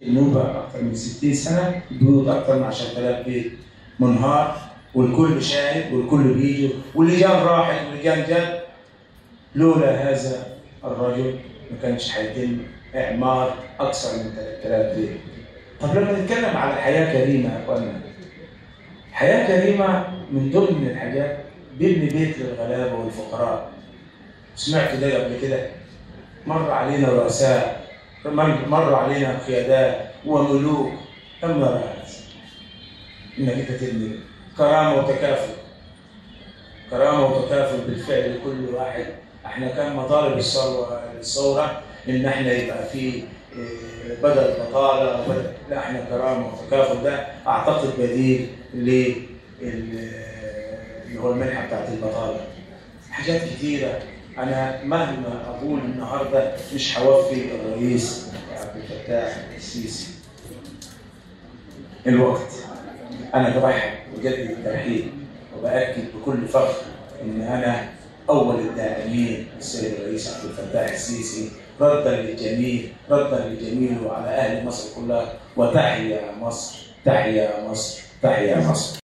النوبة أكثر من 60 سنة بيوت أكثر من 10000 بيت منهار والكل شاهد والكل بيجي واللجان راحت واللجان جت لولا هذا الرجل ما كانش هيتم إعمار أكثر من 3000 بيت. طب لما نتكلم على حياة كريمة يا إخوانا حياة كريمة من ضمن الحاجات بيبني بيت للغلابة والفقراء سمعت ده قبل كده مر علينا رؤساء مر علينا قيادات وملوك لم نرى هذا انك انت تبني كرامه وتكافل كرامه وتكافل بالفعل لكل واحد احنا كان مطالب الثوره الثوره ان احنا يبقى في بدل البطاله وبدل لا احنا كرامه وتكافل ده اعتقد بديل لل اللي هو المنحه بتاعت البطاله حاجات كتيره انا مهما اقول النهارده مش هوفي الرئيس عبد الفتاح السيسي الوقت انا برحب بجد الترحيب وباكد بكل فخر ان انا اول الداعمين للسيد الرئيس عبد الفتاح السيسي ردا للجميل ردا لجميله على اهل مصر كلها وتحيا مصر تحيا مصر تحيا مصر